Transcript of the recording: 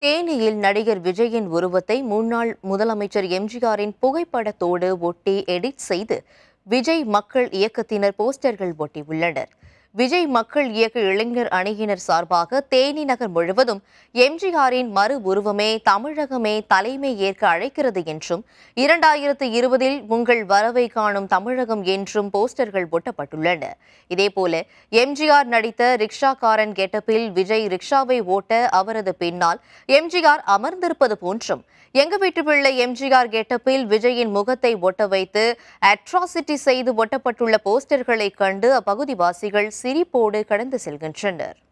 தேனியில் நடிகர் விஜயின் உருவத்தை முன்னாள் முதலமைச்சர் எம்ஜிஆரின் புகைப்படத்தோடு ஒட்டி எடிட் செய்து விஜய் மக்கள் இயக்கத்தினர் போஸ்டர்கள் ஒட்டியுள்ளனர் விஜய் மக்கள் இயக்க இளைஞர் அணியினர் சார்பாக தேனி நகர் முழுவதும் எம்ஜிஆரின் மறு உருவமே தமிழகமே தலைமை ஏற்க அழைக்கிறது என்றும் இரண்டாயிரத்து இருபதில் உங்கள் வரவை காணும் தமிழகம் என்றும் போஸ்டர்கள் ஒட்டப்பட்டுள்ளன இதேபோல எம்ஜிஆர் நடித்த ரிக்ஷாக்காரன் கெட்டப்பில் விஜய் ரிக்ஷாவை ஓட்ட அவரது பின்னால் எம்ஜிஆர் அமர்ந்திருப்பது போன்றும் எங்க வீட்டு பிள்ளை எம்ஜிஆர் கெட்டப்பில் விஜயின் முகத்தை ஒட்ட வைத்து அட்ராசிட்டி செய்து ஒட்டப்பட்டுள்ள போஸ்டர்களை கண்டு அப்பகுதிவாசிகள் சிரிப்போடு கடந்து செல்கின்றனர்